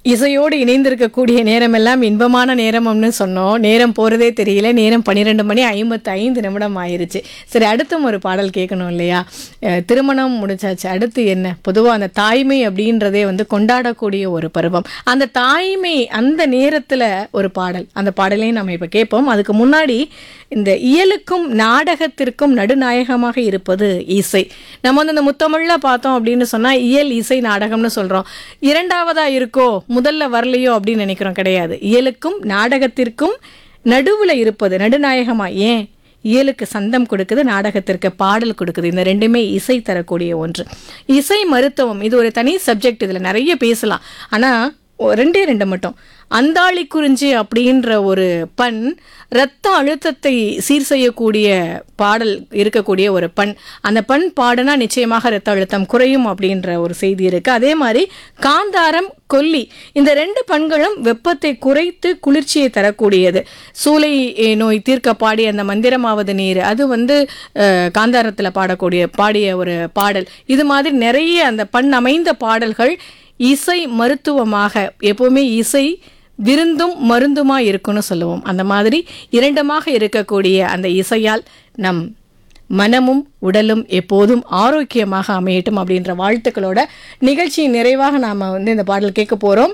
இசையோடு இணைந்திருக்கக்கூடிய நேரமெல்லாம் இன்பமான நேரம்னு சொன்னோம் நேரம் போகிறதே தெரியல நேரம் பன்னிரெண்டு மணி ஐம்பத்து ஐந்து நிமிடம் ஆயிருச்சு சரி அடுத்தும் ஒரு பாடல் கேட்கணும் இல்லையா அஹ், திருமணம் முடிச்சாச்சு அடுத்து என்ன பொதுவாக அந்த தாய்மை அப்படின்றதே வந்து கொண்டாடக்கூடிய ஒரு பருவம் அந்த தாய்மை அந்த நேரத்தில் ஒரு பாடல் அந்த பாடலையும் நம்ம இப்போ கேட்போம் அதுக்கு முன்னாடி இந்த இயலுக்கும் நாடகத்திற்கும் நடுநாயகமாக இருப்பது இசை நம்ம வந்து இந்த முத்தமிழ்ல பார்த்தோம் அப்படின்னு சொன்னால் இயல் இசை நாடகம்னு சொல்கிறோம் இரண்டாவதா இருக்கோ முதல்ல வரலையோ அப்படின்னு நினைக்கிறோம் கிடையாது இயலுக்கும் நாடகத்திற்கும் நடுவில் இருப்பது நடுநாயகமா ஏன் இயலுக்கு சந்தம் கொடுக்குது நாடகத்திற்கு பாடல் கொடுக்குது இந்த ரெண்டுமே இசை தரக்கூடிய ஒன்று இசை மருத்துவம் இது ஒரு தனி சப்ஜெக்ட் இதில் நிறைய பேசலாம் ஆனால் ஒ- ரெண்டே ரெண்டு மட்டும் அந்தாளி குறிஞ்சி அப்படின்ற ஒரு பண் இரத்த அழுத்தத்தை சீர் செய்யக்கூடிய பாடல் இருக்கக்கூடிய ஒரு பண் அந்த பண் பாடுனா நிச்சயமாக இரத்த அழுத்தம் குறையும் அப்படின்ற ஒரு செய்தி இருக்கு அதே மாதிரி காந்தாரம் கொல்லி இந்த ரெண்டு பண்களும் வெப்பத்தை குறைத்து குளிர்ச்சியை தரக்கூடியது சூளை அஹ், நோய் தீர்க்க பாடிய அந்த மந்திரமாவது நீர் அது வந்து அஹ், காந்தாரத்துல பாடக்கூடிய பாடிய ஒரு பாடல் இது மாதிரி நிறைய அந்த பண் அமைந்த பாடல்கள் இசை மருத்துவமாக எப்பவுமே இசை விருந்தும் மருந்துமா இருக்குன்னு சொல்லுவோம் அந்த மாதிரி இரண்டுமாக இருக்கக்கூடிய அந்த இசையால் நம் மனமும் உடலும் எப்போதும் ஆரோக்கியமாக அமையட்டும் அப்படின்ற வாழ்த்துக்களோட நிகழ்ச்சியின் நிறைவாக நாம் வந்து இந்த பாடல் கேட்க போகிறோம்